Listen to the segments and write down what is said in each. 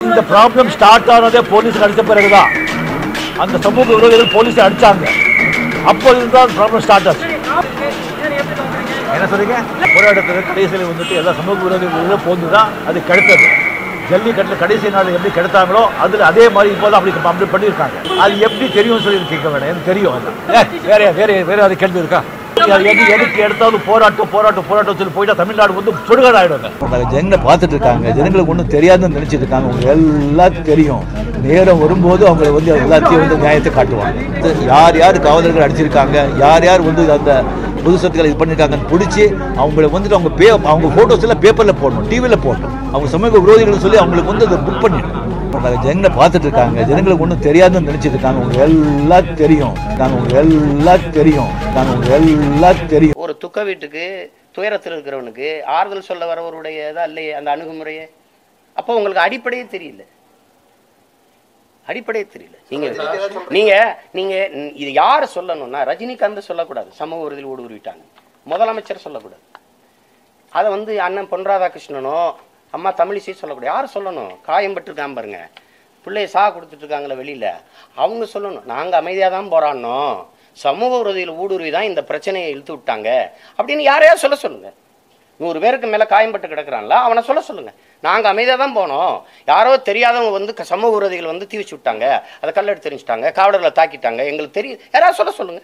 இந்த problem start ஆனதே police அடித்த பிறகுதான் அந்த சமூக விரோதிகள் போலீஸ் அடிச்சாங்க அப்போது தான் ப்ராப்ளம் ஸ்டார்ட் ஆச்சு என்ன சொல்றீங்க போராட்டத்தில் கடைசியில் வந்துட்டு எல்லா சமூக விரோதிகளும் போந்து தான் அது கிடைத்தது ஜல்லிக்கட்டில் கடைசி நாள் எப்படி கெடுத்தாங்களோ அதில் அதே மாதிரி இப்போ தான் அப்படி அப்படி பண்ணியிருக்காங்க அது எப்படி தெரியும் சொல்லி கேட்க வேண்டாம் எனக்கு தெரியும் அது ஏ, வேற வேற வேற அது கேள்வி இருக்கா அது எது எதுக்கு எடுத்தாலும் போராட்டம் போராட்டம் போராட்டம் சொல்லி போயிட்டா தமிழ்நாடு வந்து சுடுகாடு ஆயிடுங்க ஜனங்களை பார்த்துட்டு இருக்காங்க ஜனங்களுக்கு ஒன்றும் தெரியாதுன்னு நினைச்சிட்டு இருக்காங்க அவங்க எல்லாத்துக்கும் தெரியும் நேரம் வரும்போது அவங்க வந்து எல்லாத்தையும் வந்து நியாயத்தை காட்டுவாங்க இது யார் யார் காவலர்கள் அடிச்சிருக்காங்க யார் யார் வந்து அந்த பொது சொத்துக்களை இது பண்ணியிருக்காங்கன்னு பிடிச்சி அவங்கள வந்துட்டு அவங்க பே அவங்க ஃபோட்டோஸ் எல்லாம் பேப்பரில் போடணும் டிவியில் போடணும் அவங்க சமூக விரோதிகள் சொல்லி அவங்களுக்கு வந்து அதை புக் பண்ணிடணும் அவங்க ஜனங்களை பார்த்துட்டு இருக்காங்க ஜனங்களுக்கு ஒன்றும் தெரியாதுன்னு நினைச்சிட்டு இருக்காங்க அவங்க எல்லாத்துக்கும் தெரியும் அவங்க எல்லாத்துக்கும் தெரியும் அவங்க எல்லாத்துக்கும் தெரியும் ஒரு துக்க வீட்டுக்கு துயரத்தில் இருக்கிறவனுக்கு ஆறுதல் சொல்ல வரவருடைய இதா இல்லையே அந்த அணுகுமுறையே அப்போ உங்களுக்கு அடிப்படையே தெரியல அடிப்படையே தெரியல நீங்க நீங்க நீங்க ம், இது யார் சொல்லணும்னா ரஜினிகாந்த் சொல்லக்கூடாது சமூக உறுதியில் ஊடுருவிட்டாங்க முதலமைச்சர் சொல்லக்கூடாது அதை வந்து அண்ணன் பொன் ராதாகிருஷ்ணனோ அம்மா தமிழிசை சொல்லக்கூடாது யார் சொல்லணும் காயம் பட்டிருக்காம பாருங்க பிள்ளைய சா கொடுத்துட்டு இருக்காங்களே வெளியில அவங்க சொல்லணும் நாங்க அமைதியா தான் போராடினோம் சமூக உறுதியில் ஊடுருவி தான் இந்த பிரச்சனையை இழுத்து விட்டாங்க அப்படின்னு யாரையா சொல்ல சொல்லுங்க நூறு பேருக்கு மேல காயம்பட்டு கிடக்குறான்ல அவனை சொல்ல சொல்லுங்க நாங்க அமைதியா தான் போனோம் யாரோ தெரியாதவங்க வந்து க- சமூக விரோதிகள் வந்து தீ வச்சு விட்டாங்க அதை கல்லெடுத்து தெரிஞ்சுட்டாங்க காவலர்களை தாக்கிட்டாங்க எங்களுக்கு தெரியும் யாராவது சொல்ல சொல்லுங்க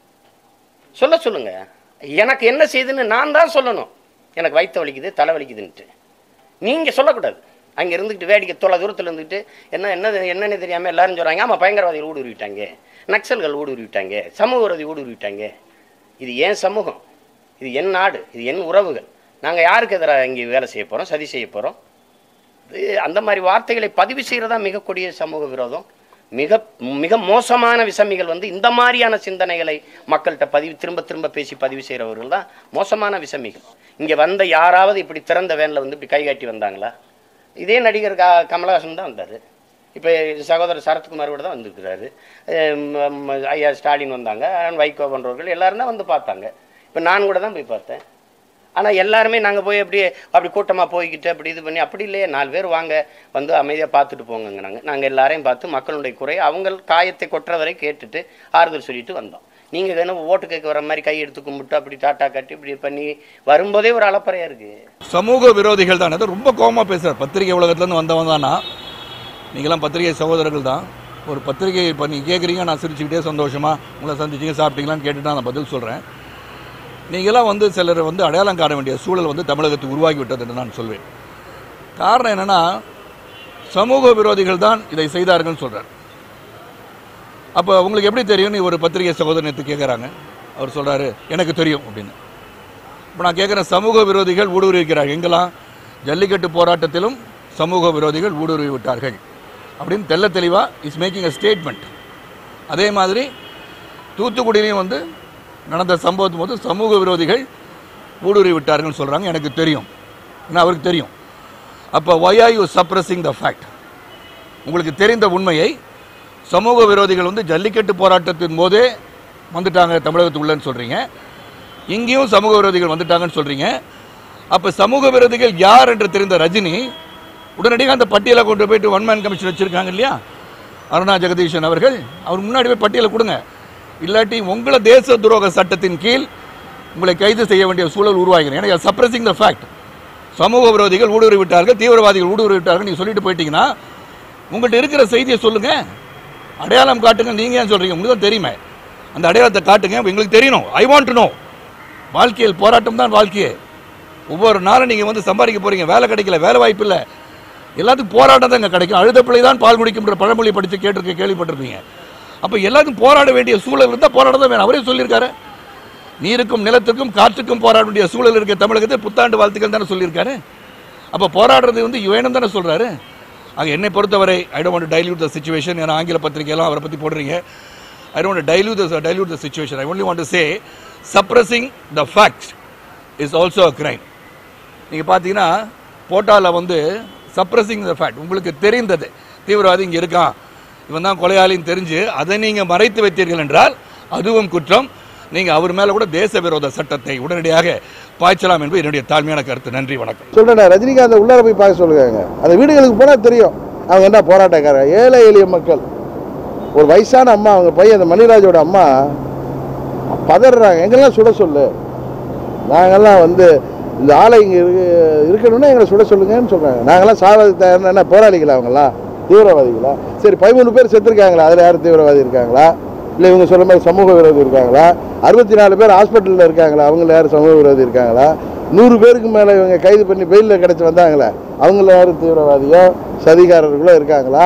சொல்ல சொல்லுங்க எனக்கு என்ன செய்யுதுன்னு நான் தான் சொல்லணும் எனக்கு வயிற்று வலிக்குது தலை வலிக்குதுன்ட்டு நீங்க சொல்லக்கூடாது அங்க இருந்துக்கிட்டு வேடிக்கை தொலை தூரத்துல இருந்துட்டு என்ன என்னது என்னன்னு தெரியாம எல்லாரும் சொல்றாங்க ஆமா பயங்கரவாதிகள் ஊடுருவிட்டாங்க நக்சல்கள் ஊடுருவிட்டாங்க சமூக விரோதி ஊடுருவிட்டாங்க இது ஏன் சமூகம் இது என் நாடு இது என் உறவுகள் நாங்க யாருக்கு எதிராக இங்கே வேலை செய்ய போறோம் சதி செய்ய போறோம் இது அந்த மாதிரி வார்த்தைகளை பதிவு செய்கிறதா மிக கொடிய சமூக விரோதம் மிக மிக மோசமான விசமிகள் வந்து இந்த மாதிரியான சிந்தனைகளை மக்கள்கிட்ட பதிவு திரும்ப திரும்ப பேசி பதிவு செய்கிறவர்கள் தான் மோசமான விசமிகள் இங்கே வந்த யாராவது இப்படி திறந்த வேனில் வந்து இப்படி கை காட்டி வந்தாங்களா இதே நடிகர் க கமலஹாசன் தான் வந்தார் இப்போ சகோதரர் சரத்குமார் கூட தான் வந்திருக்கிறாரு அஹ் ம- ஐயா ஸ்டாலின் வந்தாங்க அண்ணன் வைகோ போன்றவர்கள் எல்லாரும் தான் வந்து பார்த்தாங்க இப்போ நான் கூட தான் போய் பார்த்தேன் ஆனால் எல்லாருமே நாங்கள் போய் அப்படியே அப்படி கூட்டமாக போய்கிட்டு அப்படி இது பண்ணி அப்படி இல்லையே நாலு பேர் வாங்க வந்து அமைதியாக பார்த்துட்டு போங்கங்க நாங்கள் நாங்கள் எல்லாரையும் பார்த்து மக்களுடைய குறை அவங்க காயத்தை கொட்டுற வரை கேட்டுட்டு ஆறுதல் சொல்லிட்டு வந்தோம் நீங்கள் என்ன ஓட்டு கேட்க வர மாதிரி கை எடுத்து கும்பிட்டு அப்படி டாட்டா கட்டி இப்படி பண்ணி வரும்போதே ஒரு அலப்பறையாக இருக்குது சமூக விரோதிகள் தான் அது ரொம்ப கோவமா பேசுறார் பத்திரிகை உலகத்துலேருந்து வந்தவன் தானா நீங்களாம் பத்திரிகை சகோதரர்கள் தான் ஒரு பத்திரிகை இப்போ நீங்கள் கேட்குறீங்க நான் சிரிச்சுக்கிட்டே சந்தோஷமா உங்களை சந்திச்சிங்க சாப்பிட்டீங்களான்னு கேட்டுட்டு நான் பதில் சொல்கிறேன் நீங்களாம் வந்து சிலர் வந்து அடையாளம் காண வேண்டிய சூழல் வந்து தமிழகத்துக்கு உருவாகி விட்டது என்று நான் சொல்வேன் காரணம் என்னன்னா சமூக விரோதிகள் தான் இதை செய்தார்கள்னு சொல்றார் அப்போ உங்களுக்கு எப்படி தெரியும் நீ ஒரு பத்திரிகை சகோதரன் எடுத்து கேட்குறாங்க அவர் சொல்றாரு எனக்கு தெரியும் அப்படின்னு இப்போ நான் கேட்குறேன் சமூக விரோதிகள் ஊடுருவிக்கிறார்கள் எங்கெல்லாம் ஜல்லிக்கட்டு போராட்டத்திலும் சமூக விரோதிகள் ஊடுருவி விட்டார்கள் அப்படின்னு தெள்ள தெளிவாக இஸ் மேக்கிங் அ ஸ்டேட்மெண்ட் அதே மாதிரி தூத்துக்குடியிலையும் வந்து நடந்த சம்பவத்தின் போது சமூக விரோதிகள் ஊடுருவி விட்டார்கள்னு சொல்கிறாங்க எனக்கு தெரியும் ஏன்னா அவருக்கு தெரியும் அப்போ why are you suppressing the fact உங்களுக்கு தெரிந்த உண்மையை சமூக விரோதிகள் வந்து ஜல்லிக்கட்டு போராட்டத்தின் போதே வந்துட்டாங்க தமிழகத்துக்குள்ளன்னு சொல்கிறீங்க இங்கேயும் சமூக விரோதிகள் வந்துட்டாங்கன்னு சொல்கிறீங்க அப்போ சமூக விரோதிகள் யார் என்று தெரிந்த ரஜினி உடனடியாக அந்த பட்டியலை கொண்டு போயிட்டு ஒன் மேன் கமிஷன் வச்சுருக்காங்க இல்லையா அருணா ஜெகதீஷன் அவர்கள் அவர் முன்னாடி போய் பட்டியலை கொடுங்க இல்லாட்டி உங்களை தேச துரோக சட்டத்தின் கீழ் உங்களை கைது செய்ய வேண்டிய சூழல் உருவாகிறேன் ஏன்னா சப்ரஸிங் த ஃபேக்ட் சமூக விரோதிகள் ஊடுருவி விட்டார்கள் தீவிரவாதிகள் ஊடுருவி விட்டார்கள் நீங்கள் சொல்லிட்டு போயிட்டீங்கன்னா உங்கள்கிட்ட இருக்கிற செய்தியை சொல்லுங்க அடையாளம் காட்டுங்க நீங்க ஏன் சொல்றீங்க உங்களுக்கு தான் தெரியுமே அந்த அடையாளத்தை காட்டுங்க எங்களுக்கு தெரியணும் ஐ வாண்ட் டு நோ வாழ்க்கையில் போராட்டம் தான் வாழ்க்கையே ஒவ்வொரு நாளும் நீங்கள் வந்து சம்பாதிக்க போறீங்க வேலை கிடைக்கல வேலை வாய்ப்பு இல்லை எல்லாத்துக்கும் போராட்டம் தான் இங்கே கிடைக்கும் அழுத பிள்ளை தான் பால் குடிக்கும்ன்ற பழமொழி படித்து கேட்டிருக்க கேள்விப்பட்டிருப்பீங்க அப்போ எல்லாத்துக்கும் போராட வேண்டிய சூழல் இருந்தால் போராட தான் வேணும் அவரே சொல்லியிருக்காரு நீருக்கும் நிலத்துக்கும் காற்றுக்கும் போராட வேண்டிய சூழல் இருக்க தமிழகத்தில் புத்தாண்டு வாழ்த்துக்கள் தானே சொல்லியிருக்காரு அப்போ போராடுறது வந்து வேணும் தானே சொல்கிறாரு ஆக என்னை பொறுத்தவரை I don't dilute the situation ஏன்னா ஆங்கில பத்திரிகையெல்லாம் அவரை பற்றி போடுறீங்க I don't dilute the dilute the situation I only want to say suppressing the facts is also a crime நீங்கள் பார்த்தீங்கன்னா போட்டாவில் வந்து சப்ரஸிங் த ஃபேக்ட் உங்களுக்கு தெரிந்தது தீவிரவாதி இங்கே இருக்கான் இவன் தான் கொலையாளின்னு தெரிஞ்சு அதை நீங்கள் மறைத்து வைத்தீர்கள் என்றால் அதுவும் குற்றம் நீங்கள் அவர் மேலே கூட தேச விரோத சட்டத்தை உடனடியாக பாய்ச்சலாம் என்பது என்னுடைய தாழ்மையான கருத்து நன்றி வணக்கம் சொல்றேன் ரஜினிகாந்த் உள்ளார போய் பார்க்க சொல்லுங்க அந்த வீடுகளுக்கு போனா தெரியும் அவங்க என்ன போராட்டக்காரர் ஏழை எளிய மக்கள் ஒரு வயசான அம்மா அவங்க பையன் அந்த மணிராஜோட அம்மா பதறாங்க எங்கெல்லாம் சுட சொல்லு நாங்கெல்லாம் வந்து இந்த ஆளை இங்கே இருக்கு இருக்கணும்னா எங்களை சுட சொல்லுங்கன்னு சொல்கிறாங்க நாங்கெல்லாம் சாவது தயார்னா என்ன போராளிகளா அவங்களாம் தீவிரவாதிகளா சரி பதிமூணு பேர் செத்துருக்காங்களா அதில் யாரும் தீவிரவாதி இருக்காங்களா இல்லை இவங்க சொல்ல மாதிரி சமூக விரோதி இருக்காங்களா அறுபத்தி நாலு பேர் ஹாஸ்பிட்டலில் இருக்காங்களா அவங்கள யாரும் சமூக விரோதி இருக்காங்களா நூறு பேருக்கு மேலே இவங்க கைது பண்ணி பெயிலில் கிடச்சி வந்தாங்களே அவங்கள யாரும் தீவிரவாதியோ சதிகாரர்களோ இருக்காங்களா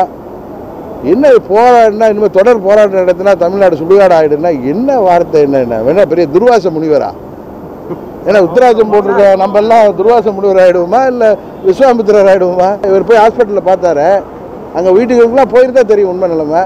என்ன போராடினா இனிமேல் தொடர் போராட்டம் நடத்தினா தமிழ்நாடு சுடுகாடு ஆயிடுனா என்ன வார்த்தை என்ன என்ன வேணா பெரிய துர்வாச முனிவரா ஏன்னா உத்தராஜம் போட்டிருக்க நம்ம எல்லாம் துர்வாச முனிவர் ஆயிடுவோமா இல்லை விஸ்வாமித்திரர் ஆயிடுவோமா இவர் போய் ஹாஸ்பிட்டலில் பார்த்தாரு அங்கே வீட்டுக்குலாம் போயிருந்தா தெரியும் உண்மை நிலைமை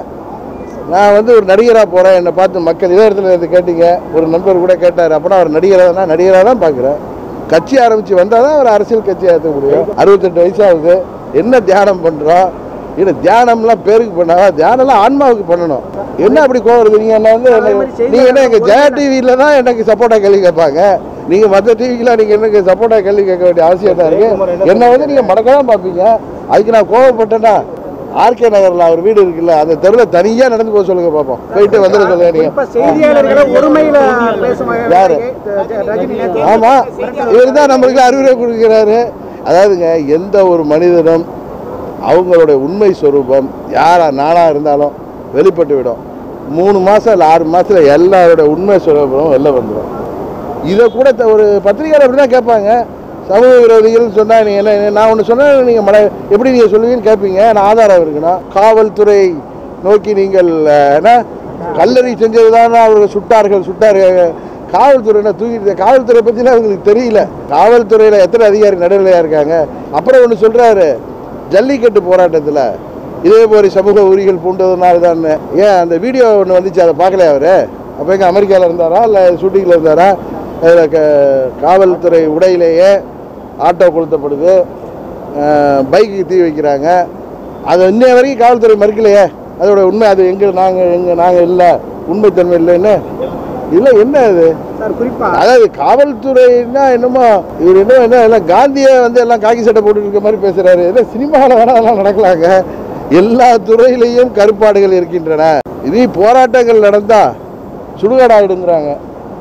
நான் வந்து ஒரு நடிகராக போகிறேன் என்னை பார்த்து மக்கள் இதே இடத்துல இருந்து கேட்டீங்க ஒரு நண்பர் கூட கேட்டார் அப்பனா அவர் நடிகராக தான் நடிகராக தான் பார்க்குறேன் கட்சி ஆரம்பித்து வந்தால் தான் அவர் அரசியல் கட்சி ஏற்ற முடியும் அறுபத்தெட்டு வயசாகுது என்ன தியானம் பண்ணுறோம் இல்லை தியானம்லாம் பேருக்கு பண்ணாவா தியானம்லாம் ஆன்மாவுக்கு பண்ணணும் என்ன அப்படி கோவம் வருது நீங்கள் என்ன வந்து நீங்கள் என்ன எங்கள் ஜெயா டிவியில் தான் எனக்கு சப்போர்ட்டாக கேள்வி கேட்பாங்க நீங்கள் மற்ற டிவிக்கெலாம் நீங்கள் எனக்கு சப்போர்ட்டாக கேள்வி கேட்க வேண்டிய அவசியம் தான் இருக்குது என்னை வந்து நீங்கள் மடக்க தான் பார்ப்பீங்க அதுக்கு நான் கோவப்பட்டேன்னா ஆர்கே நகரில் அவர் வீடு இருக்குல்ல அந்த தெருவில் தனியாக நடந்து போக சொல்லுங்க பார்ப்போம் போயிட்டு வந்துட சொல்லுங்க இப்ப நீங்கள் செய்தியாளர்களை ஒருமையில பேசும் யாரு? ரஜினி நேத்து ஆமா இவர் தான் நம்மளுக்கு அறிவுரை கொடுக்கிறாரு அதாவதுங்க எந்த ஒரு மனிதனும் அவங்களுடைய உண்மை சொரூபம் யாரா நானா இருந்தாலும் வெளிப்பட்டு விடும் மூணு மாசம் இல்லை ஆறு மாசத்துல எல்லாரோட உண்மை சொரூபமும் வெளில வந்துடும் இதை கூட த- ஒரு பத்திரிகையாளர் அப்படி தான் கேட்பாங்க சமூக விரோதிகள் சொன்னா நீங்க என்ன நான் ஒன்று சொன்னா நீங்க மட எப்படி நீங்க சொல்லுவீங்கன்னு கேட்பீங்க நான் ஆதாரம் இருக்கணும் காவல்துறை நோக்கி நீங்கள் அஹ், என்ன கல்லறி செஞ்சது அவர்கள் சுட்டார்கள் சுட்டார்கள் காவல்துறையில தூக்கிட்டு காவல்துறை பற்றிலாம் அவங்களுக்கு தெரியல காவல்துறையில் எத்தனை அதிகாரி நடுநிலையாக இருக்காங்க அப்புறம் ஒன்று சொல்கிறாரு ஜல்லிக்கட்டு போராட்டத்தில் இதே மாதிரி சமூக உரிகள் பூண்டதுனால தான் ஏன் அந்த வீடியோ ஒன்று வந்துச்சு அதை பார்க்கலையா அவர் அப்போ எங்கே அமெரிக்காவில் இருந்தாரா இல்லை ஷூட்டிங்கில் இருந்தாரா அதில் க காவல்துறை உடையிலேயே ஆட்டோ கொளுத்தப்படுது பைக்கு தீ வைக்கிறாங்க அது இன்னைய வரைக்கும் காவல்துறை மறுக்கலையே அதோட உண்மை அது எங்கே நாங்கள் எங்கே நாங்கள் இல்லை உண்மைத்தன்மை இல்லைன்னு இல்லை என்ன அது சார் குறிப்பா அதாவது காவல்துறைன்னா என்னமோ இவர் என்ன என்ன எல்லாம் காந்தியை வந்து எல்லாம் காக்கி சட்டை போட்டுட்டு இருக்க மாதிரி பேசுறாரு ஏதோ சினிமாவில் வேணா அதெல்லாம் நடக்கலாங்க எல்லா துறையிலையும் கருப்பாடுகள் இருக்கின்றன இதே போராட்டங்கள் நடந்தா சுடுகாடாயிடுங்கிறாங்க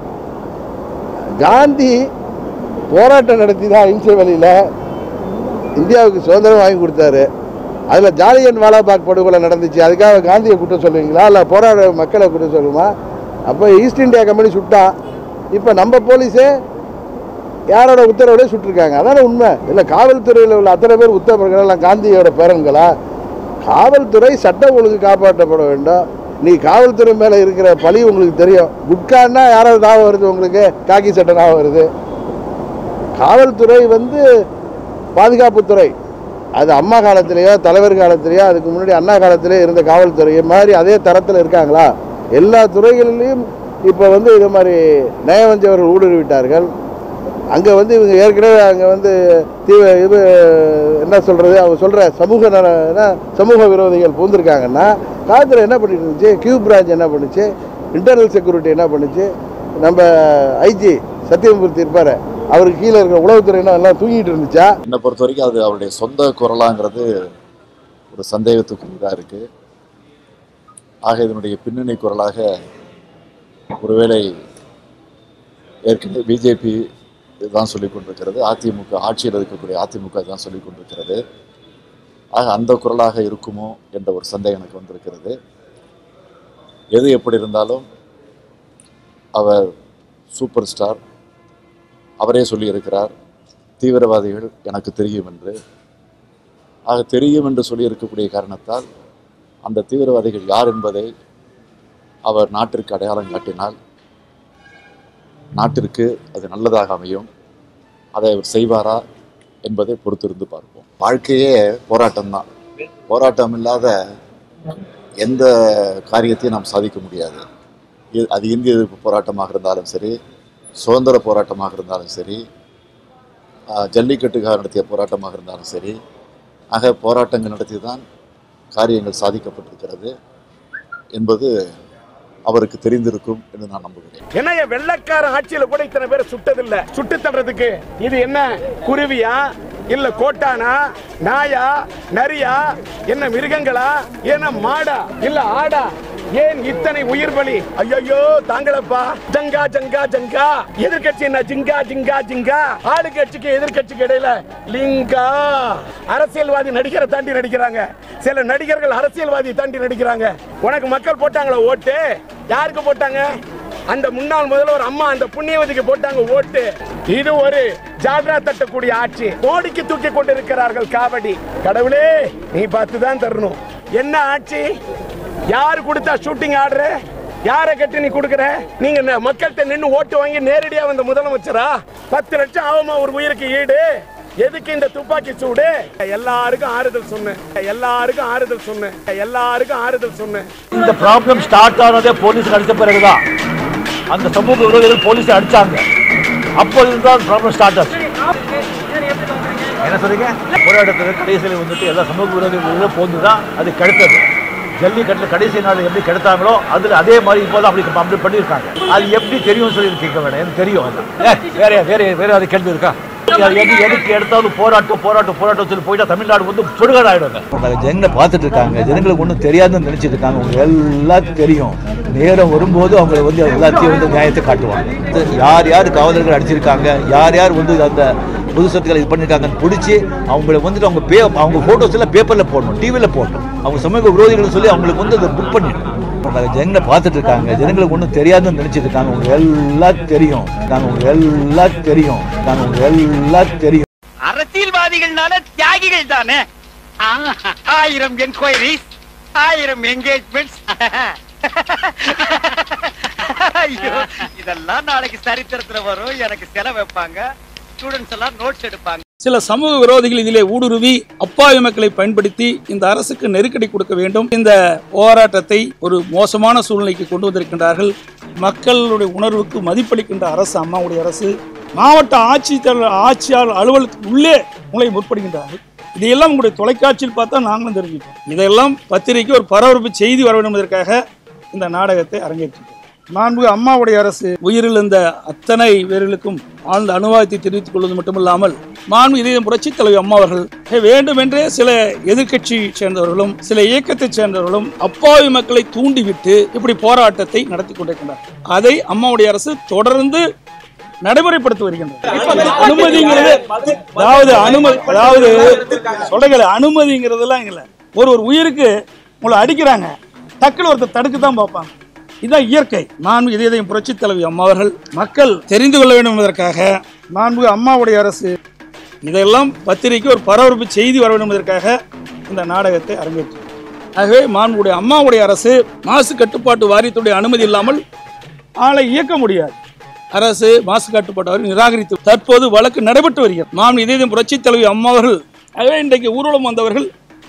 காந்தி போராட்டம் நடத்தி தான் அஹிம்சை வழியில் இந்தியாவுக்கு சுதந்திரம் வாங்கி கொடுத்தாரு அதில் ஜாலியன் வாலாபாக் படுகொலை நடந்துச்சு அதுக்காக காந்தியை குற்றம் சொல்லுவீங்களா இல்லை போராட மக்களை குற்றம் சொல்லுமா அப்போ ஈஸ்ட் இந்தியா கம்பெனி சுட்டான் இப்போ நம்ம போலீஸே யாரோட உத்தரவுல சுட்டிருக்காங்க அதான உண்மை இல்லை காவல்துறையில் உள்ள அத்தனை பேர் உத்தரவுகள் எல்லாம் காந்தியோட பேரன்களா காவல்துறை சட்டம் ஒழுங்கு காப்பாற்றப்பட வேண்டும் நீ காவல்துறை மேலே இருக்கிற பழி உங்களுக்கு தெரியும் குட்கான்னா யாராவது ஞாபகம் வருது உங்களுக்கு காக்கி சட்டை ஞாபகம் வருது காவல்துறை வந்து பாதுகாப்புத்துறை அது அம்மா காலத்திலேயோ தலைவர் காலத்திலேயோ அதுக்கு முன்னாடி அண்ணா காலத்திலேயோ இருந்த காவல்துறை மாதிரி அதே தரத்தில் இருக்காங்களா எல்லா துறைகளிலையும் இப்போ வந்து இது மாதிரி நயவஞ்சவர்கள் ஊடுருவிட்டார்கள் அங்கே வந்து இவங்க ஏற்கனவே அங்கே வந்து தீவ இது என்ன சொல்கிறது அவங்க சொல்கிற சமூக நல என்ன, சமூக விரோதிகள் பூந்திருக்காங்கன்னா காவல்துறை என்ன பண்ணிட்டு இருந்துச்சு கியூ பிரான்ச் என்ன பண்ணுச்சு இன்டர்னல் செக்யூரிட்டி என்ன பண்ணுச்சு நம்ம ஐஜி சத்தியமூர்த்தி இருப்பார் அவருக்கு கீழே இருக்கிற உளவுத்துறை என்ன எல்லாம் தூங்கிட்டு இருந்துச்சா என்னை பொறுத்த வரைக்கும் அது அவருடைய சொந்த குரலாங்கிறது ஒரு சந்தேகத்துக்குரியதாக இருக்கு ஆக இதனுடைய பின்னணி குரலாக ஒருவேளை ஏற்கனவே பிஜேபி இதுதான் சொல்லிக் கொண்டிருக்கிறது அதிமுக ஆட்சியில் இருக்கக்கூடிய அதிமுக தான் சொல்லிக் கொண்டிருக்கிறது ஆக அந்த குரலாக இருக்குமோ என்ற ஒரு சந்தேகம் எனக்கு வந்திருக்கிறது எது எப்படி இருந்தாலும் அவர் சூப்பர் ஸ்டார் அவரே சொல்லியிருக்கிறார் தீவிரவாதிகள் எனக்கு தெரியும் என்று ஆக தெரியும் என்று சொல்லியிருக்கக்கூடிய காரணத்தால் அந்த தீவிரவாதிகள் யார் என்பதை அவர் நாட்டிற்கு அடையாளம் காட்டினால் நாட்டிற்கு அது நல்லதாக அமையும் அதை அவர் செய்வாரா என்பதை பொறுத்திருந்து பார்ப்போம் வாழ்க்கையே போராட்டம் தான் போராட்டம் இல்லாத எந்த காரியத்தையும் நாம் சாதிக்க முடியாது இது- அது இந்திய எதிர்ப்பு போராட்டமாக இருந்தாலும் சரி சுதந்திர போராட்டமாக இருந்தாலும் சரி ஆஹ், ஜல்லிக்கட்டுக்காக நடத்திய போராட்டமாக இருந்தாலும் சரி ஆக போராட்டங்கள் நடத்தி தான் காரியங்கள் சாதிக்கப்பட்டிருக்கிறது என்பது அவருக்கு தெரிந்திருக்கும் என்று நான் நம்புகிறேன் என்ன வெள்ளக்கார ஆட்சியில கூட இத்தனை பேரை சுட்டதில்ல சுட்டு தள்ளுறதுக்கு இது என்ன குருவியா இல்ல கோட்டானா நாயா நரியா என்ன மிருகங்களா என்ன மாடா இல்ல ஆடா ஏன் இத்தனை உயிர் பலி ஐயோ தாங்களப்பா ஜங்கா ஜங்கா ஜங்கா எதிர்கட்சி என்ன ஜிங்கா ஜிங்கா ஜிங்கா ஆளுங்கட்சிக்கு எதிர்கட்சிக்கு இடையில லிங்கா அரசியல்வாதி நடிகரை தாண்டி நடிக்கிறாங்க சில நடிகர்கள் அரசியல்வாதி தாண்டி நடிக்கிறாங்க உனக்கு மக்கள் போட்டாங்களா ஓட்டு யாருக்கு போட்டாங்க அந்த முன்னாள் முதல்வர் அம்மா அந்த புண்ணியவதிக்கு போட்டாங்க ஓட்டு இது ஒரு ஜால்ரா தட்டக்கூடிய ஆட்சி கோடிக்கு தூக்கி கொண்டிருக்கிறார்கள் காவடி கடவுளே நீ பார்த்து தான் தரணும் என்ன ஆட்சி யாரு கொடுத்தா ஷூட்டிங் ஆர்டர் யாரை கட்டி நீ கொடுக்குற நீங்க ந- மக்கள்கிட்ட நின்னு ஓட்டு வாங்கி நேரடியா வந்த முதலமைச்சரா பத்து லட்சம் ஆகுமா ஒரு உயிருக்கு ஈடு எதுக்கு இந்த துப்பாக்கி சூடு எல்லாருக்கும் ஆறுதல் சொன்னேன் எல்லாருக்கும் ஆறுதல் சொன்னேன் எல்லாருக்கும் ஆறுதல் சொன்னேன் இந்த ப்ராப்ளம் ஸ்டார்ட் ஆனதே போலீஸ் அடித்த பிறகுதான் அந்த சமூக விரோதிகள் போலீஸை அடிச்சாங்க அப்போது தான் ப்ராப்ளம் ஸ்டார்ட் ஆச்சு என்ன சொல்றீங்க போராட்டத்தில் கடைசியில் வந்துட்டு எல்லா சமூக விரோதிகளும் போந்து தான் அது கிடைத்தது ஜல்லிக்கட்டில் கடைசி நாள் எப்படி கிடைத்தாங்களோ அதில் அதே மாதிரி இப்போ தான் அப்படி அப்படி பண்ணியிருக்காங்க அது எப்படி தெரியும் சொல்லி கேட்க வேண்டாம் எனக்கு தெரியும் அதான் ஏ, வேற வேற வேற அது கேள்வி இருக்கா அது எது எதுக்கு எடுத்தாலும் போராட்டம் போராட்டம் போராட்டம் சொல்லி போயிட்டா தமிழ்நாடு வந்து சுடுகாடு ஆயிடுங்க ஜனங்களை பார்த்துட்டு இருக்காங்க ஜனங்களுக்கு ஒன்றும் தெரியாதுன்னு நினைச்சிட்டு இருக்காங்க உங்களுக்கு எல்லாத்துக்கும் தெரியும் நேரம் வரும்போது அவங்க வந்து எல்லாத்தையும் வந்து நியாயத்தை காட்டுவாங்க இது யார் யார் காவலர்கள் அடிச்சிருக்காங்க யார் யார் வந்து அந்த பொது சொத்துக்களை இது பண்ணியிருக்காங்கன்னு பிடிச்சி அவங்களை வந்துட்டு அவங்க பே அவங்க ஃபோட்டோஸ் எல்லாம் பேப்பரில் போடணும் டிவியில் போடணும் அவங்க சமூக விரோதிகள் சொல்லி அவங்களுக்கு வந்து அதை புக் பண்ணிடணும் ஜனங்களை பார்த்துட்டு இருக்காங்க ஜனங்களுக்கு ஒன்றும் தெரியாதுன்னு நினைச்சிட்டு இருக்காங்க உங்களுக்கு எல்லாத்துக்கும் தெரியும் நாங்கள் உங்களுக்கு எல்லாத்துக்கும் தெரியும் நாங்கள் உங்களுக்கு எல்லாத்துக்கும் தெரியும் அரசியல்வாதிகள்னால தியாகிகள் தானே ஆயிரம் என்கொயரிஸ் ஆயிரம் என்கேஜ்மெண்ட்ஸ் ஐயோ இதெல்லாம் நாளைக்கு சரித்திரத்துல வரும் எனக்கு செலவு வைப்பாங்க ஸ்டூடெண்ட்ஸ் எல்லாம் நோட்ஸ் எடுப்பாங்க சில சமூக விரோதிகள் இதிலே ஊடுருவி அப்பாவி மக்களை பயன்படுத்தி இந்த அரசுக்கு நெருக்கடி கொடுக்க வேண்டும் இந்த போராட்டத்தை ஒரு மோசமான சூழ்நிலைக்கு கொண்டு வந்திருக்கின்றார்கள் மக்களுடைய உணர்வுக்கு மதிப்பளிக்கின்ற அரசு அம்மாவுடைய அரசு மாவட்ட ஆட்சித்தலைவர் ஆட்சியாளர் அலுவலகத்துக்கு உள்ளே உங்களை முற்படுகின்றார்கள் இதையெல்லாம் உங்களுடைய தொலைக்காட்சியில் பார்த்தா நாங்களும் தெரிஞ்சுப்போம் இதெல்லாம் பத்திரிகை ஒரு பரபரப்பு செய்தி வர வேண்டும் என்பதற்காக இந்த நாடகத்தை அரங்கேற்றிருக்கிறோம் மாண்பு அம்மாவுடைய அரசு உயிரிழந்த அத்தனை பேர்களுக்கும் ஆழ்ந்த அனுபவத்தை தெரிவித்துக் கொள்வது மட்டுமில்லாமல் மாண்பு இதயம் புரட்சி தலைவர் அம்மா அவர்கள் வேண்டுமென்றே சில எதிர்க்கட்சி சேர்ந்தவர்களும் சில இயக்கத்தைச் சேர்ந்தவர்களும் அப்பாவி மக்களை தூண்டிவிட்டு இப்படி போராட்டத்தை நடத்தி கொண்டிருக்கின்றனர் அதை அம்மாவுடைய அரசு தொடர்ந்து நடைமுறைப்படுத்தி வருகின்றது அனுமதிங்கிறது அதாவது அனுமதி அதாவது சொல்றீங்களே அனுமதிங்கிறதெல்லாம் இல்ல ஒரு ஒரு உயிருக்கு உங்களை அடிக்கிறாங்க டக்குனு ஒருத்தர் தடுக்க தான் பார்ப்பாங்க இதுதான் இயற்கை மாண்பு இதயம் புரட்சி தலைவி அம்மா அவர்கள் மக்கள் தெரிந்து கொள்ள வேண்டும் என்பதற்காக மாண்பு அம்மாவுடைய அரசு இதெல்லாம் பத்திரிகை ஒரு பரபரப்பு செய்தி வர வேண்டும் என்பதற்காக இந்த நாடகத்தை அரங்கேற்று ஆகவே மாண்புடைய அம்மாவுடைய அரசு மாசு கட்டுப்பாட்டு வாரியத்துடைய அனுமதி இல்லாமல் ஆளை இயக்க முடியாது அரசு மாசு கட்டுப்பாட்டு வாரியம் நிராகரித்து தற்போது வழக்கு நடைபெற்று வருகிறது மாண்பு இதயம் புரட்சி தலைவி அம்மா அவர்கள் ஆகவே இன்றைக்கு ஊர்வலம் வந்தவர்கள்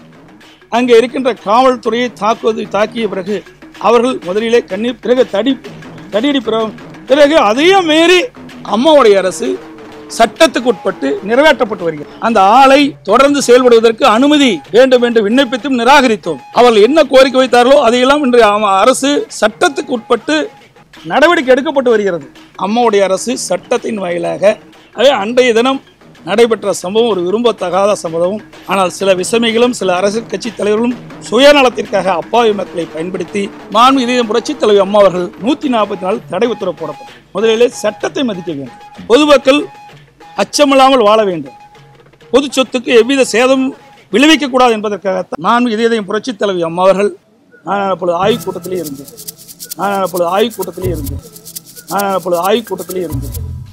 அங்கே இருக்கின்ற காவல்துறையை தாக்குவது தாக்கிய பிறகு அவர்கள் முதலிலே கண்ணீர் பிறகு தடி தடியடி பிறகு பிறகு அதையும் மீறி அம்மாவுடைய அரசு சட்டத்துக்கு உட்பட்டு நிறைவேற்றப்பட்டு வருகிறது அந்த ஆளை தொடர்ந்து செயல்படுவதற்கு அனுமதி வேண்டும் என்று விண்ணப்பித்தும் நிராகரித்தோம் அவர்கள் என்ன கோரிக்கை வைத்தார்களோ அதையெல்லாம் இன்று அம- அரசு சட்டத்துக்கு உட்பட்டு நடவடிக்கை எடுக்கப்பட்டு வருகிறது அம்மாவுடைய அரசு சட்டத்தின் வாயிலாக அதே அன்றைய தினம் நடைபெற்ற சம்பவம் ஒரு விரும்பத்தகாத சம்பவம் ஆனால் சில விசமிகளும் சில அரசியல் கட்சி தலைவர்களும் சுயநலத்திற்காக அப்பாவி மக்களை பயன்படுத்தி மாண்பு இதயம் புரட்சி தலைவர் அம்மா அவர்கள் நூத்தி நாற்பத்தி நாலு தடை உத்தரவு போடப்பட்டது முதலிலே சட்டத்தை மதிக்க வேண்டும் பொதுமக்கள் அச்சமில்லாமல் வாழ வேண்டும் பொது சொத்துக்கு எவ்வித சேதமும் விளைவிக்க கூடாது என்பதற்காகத்தான் மாண்பு இதயம் புரட்சி தலைவி அம்மா அவர்கள் நான் அப்பொழுது ஆய்வுக் கூட்டத்திலே இருந்தேன் நான் அப்பொழுது ஆய்வுக் கூட்டத்திலே இருந்தேன் நான் அப்பொழுது ஆய்வுக் கூட்டத்திலே இருந்தேன்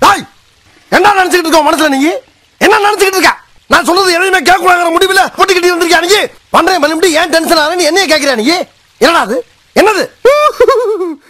என்ன நினைச்சுக்கிட்டு இருக்க மனசுல நீ என்ன நினைச்சுக்கிட்டு இருக்க நான் சொல்றது எதையுமே கேட்கக்கூடாங்கிற முடிவுல போட்டுக்கிட்டு வந்திருக்கியா நீ பண்றேன் பண்ணி ஏன் டென்ஷன் ஆன நீ என்னைய கேட்கிறியா நீ என்னடா அது என்னது